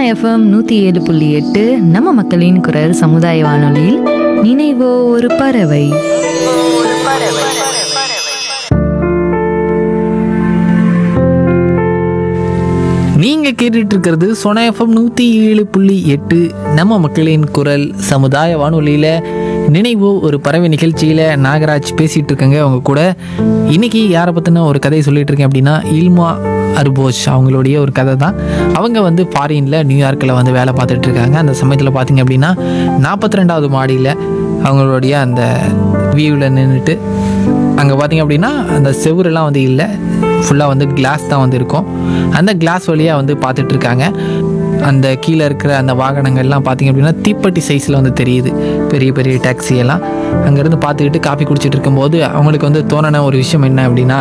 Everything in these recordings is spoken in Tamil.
எஃப்எம் நூற்றி ஏழு புள்ளி எட்டு நம்ம மக்களின் குரல் சமுதாய வானொலியில் நினைவோ ஒரு பறவை நீங்கள் கேட்டுட்டு இருக்கிறது சொன எஃப்எம் நூற்றி ஏழு புள்ளி எட்டு நம்ம மக்களின் குரல் சமுதாய வானொலியில் நினைவு ஒரு பறவை நிகழ்ச்சியில் நாகராஜ் பேசிகிட்டு இருக்கேங்க அவங்க கூட இன்னைக்கு யாரை பற்றின ஒரு கதையை சொல்லிட்டு இருக்கேன் அப்படின்னா இல்மா அர்போஷ் அவங்களுடைய ஒரு கதை தான் அவங்க வந்து ஃபாரினில் நியூயார்க்கில் வந்து வேலை பார்த்துட்டு இருக்காங்க அந்த சமயத்தில் பார்த்தீங்க அப்படின்னா நாற்பத்தி ரெண்டாவது மாடியில் அவங்களுடைய அந்த வியூவில் நின்றுட்டு அங்கே பார்த்தீங்க அப்படின்னா அந்த செவுரெல்லாம் வந்து இல்லை ஃபுல்லாக வந்து கிளாஸ் தான் வந்து இருக்கும் அந்த கிளாஸ் வழியாக வந்து பார்த்துட்டு இருக்காங்க அந்த கீழே இருக்கிற அந்த வாகனங்கள்லாம் பார்த்தீங்க அப்படின்னா தீப்பெட்டி சைஸில் வந்து தெரியுது பெரிய பெரிய டாக்ஸி எல்லாம் அங்கேருந்து பார்த்துக்கிட்டு காஃபி குடிச்சிட்டு இருக்கும்போது அவங்களுக்கு வந்து தோணின ஒரு விஷயம் என்ன அப்படின்னா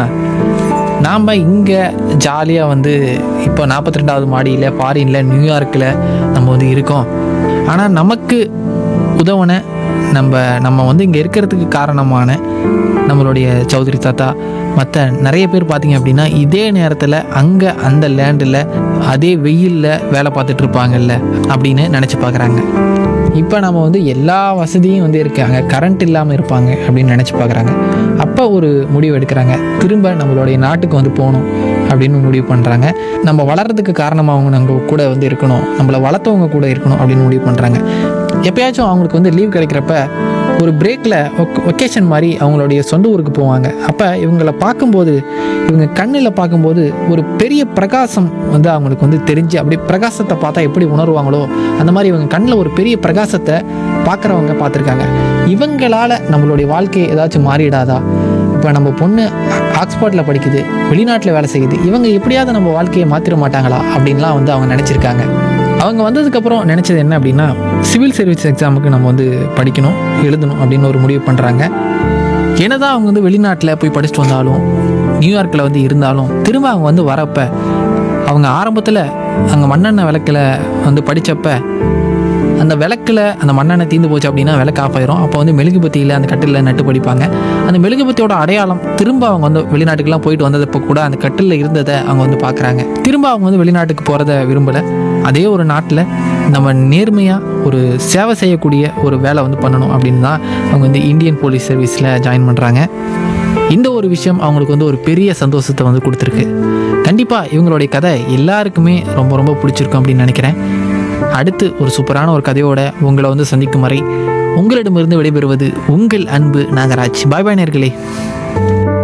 நாம் இங்கே ஜாலியாக வந்து இப்போ நாற்பத்தி ரெண்டாவது மாடியில் ஃபாரினில் நியூயார்க்கில் நம்ம வந்து இருக்கோம் ஆனால் நமக்கு உதவுன நம்ம நம்ம வந்து இங்கே இருக்கிறதுக்கு காரணமான நம்மளுடைய சௌத்ரி தாத்தா மற்ற நிறைய பேர் பார்த்தீங்க அப்படின்னா இதே நேரத்தில் அங்கே அந்த லேண்டில் அதே வெயிலில் வேலை பார்த்துட்டு இருப்பாங்கல்ல அப்படின்னு நினச்சி பார்க்குறாங்க இப்போ நம்ம வந்து எல்லா வசதியும் வந்து இருக்காங்க கரண்ட் இல்லாமல் இருப்பாங்க அப்படின்னு நினச்சி பார்க்குறாங்க அப்போ ஒரு முடிவு எடுக்கிறாங்க திரும்ப நம்மளுடைய நாட்டுக்கு வந்து போகணும் அப்படின்னு முடிவு பண்ணுறாங்க நம்ம வளர்கிறதுக்கு காரணமாக நம்ம கூட வந்து இருக்கணும் நம்மளை வளர்த்தவங்க கூட இருக்கணும் அப்படின்னு முடிவு பண்ணுறாங்க எப்பயாச்சும் அவங்களுக்கு வந்து லீவ் கிடைக்கிறப்ப ஒரு பிரேக்கில் ஒகேஷன் மாதிரி அவங்களுடைய சொந்த ஊருக்கு போவாங்க அப்போ இவங்களை பார்க்கும்போது இவங்க கண்ணில் பார்க்கும்போது ஒரு பெரிய பிரகாசம் வந்து அவங்களுக்கு வந்து தெரிஞ்சு அப்படி பிரகாசத்தை பார்த்தா எப்படி உணர்வாங்களோ அந்த மாதிரி இவங்க கண்ணில் ஒரு பெரிய பிரகாசத்தை பார்க்குறவங்க பார்த்துருக்காங்க இவங்களால் நம்மளுடைய வாழ்க்கை ஏதாச்சும் மாறிடாதா இப்போ நம்ம பொண்ணு ஆக்ஸ்போர்ட்டில் படிக்குது வெளிநாட்டில் வேலை செய்யுது இவங்க எப்படியாவது நம்ம வாழ்க்கையை மாற்றிட மாட்டாங்களா அப்படின்லாம் வந்து அவங்க நினச்சிருக்காங்க அவங்க வந்ததுக்கப்புறம் நினச்சது என்ன அப்படின்னா சிவில் சர்வீஸ் எக்ஸாமுக்கு நம்ம வந்து படிக்கணும் எழுதணும் அப்படின்னு ஒரு முடிவு பண்ணுறாங்க என்னதான் அவங்க வந்து வெளிநாட்டில் போய் படிச்சுட்டு வந்தாலும் நியூயார்க்கில் வந்து இருந்தாலும் திரும்ப அவங்க வந்து வரப்ப அவங்க ஆரம்பத்தில் அங்கே மண்ணெண்ணெய் விளக்கில் வந்து படித்தப்ப அந்த விளக்கில் அந்த மண்ணெண்ணெய் தீர்ந்து போச்சு அப்படின்னா விளக்கு ஆஃப் ஆயிரும் அப்போ வந்து மெழுகுபத்தியில் அந்த கட்டிலில் நட்டு படிப்பாங்க அந்த மெழுகுபத்தியோட அடையாளம் திரும்ப அவங்க வந்து வெளிநாட்டுக்கெல்லாம் போயிட்டு வந்ததப்போ கூட அந்த கட்டிலில் இருந்ததை அவங்க வந்து பார்க்குறாங்க திரும்ப அவங்க வந்து வெளிநாட்டுக்கு போகிறத விரும்பலை அதே ஒரு நாட்டில் நம்ம நேர்மையாக ஒரு சேவை செய்யக்கூடிய ஒரு வேலை வந்து பண்ணணும் அப்படின்னு தான் அவங்க வந்து இந்தியன் போலீஸ் சர்வீஸில் ஜாயின் பண்ணுறாங்க இந்த ஒரு விஷயம் அவங்களுக்கு வந்து ஒரு பெரிய சந்தோஷத்தை வந்து கொடுத்துருக்கு கண்டிப்பாக இவங்களுடைய கதை எல்லாருக்குமே ரொம்ப ரொம்ப பிடிச்சிருக்கும் அப்படின்னு நினைக்கிறேன் அடுத்து ஒரு சூப்பரான ஒரு கதையோட உங்களை வந்து சந்திக்கும் வரை உங்களிடமிருந்து விடைபெறுவது உங்கள் அன்பு நாகராஜ் பாய் பாய் நேர்களே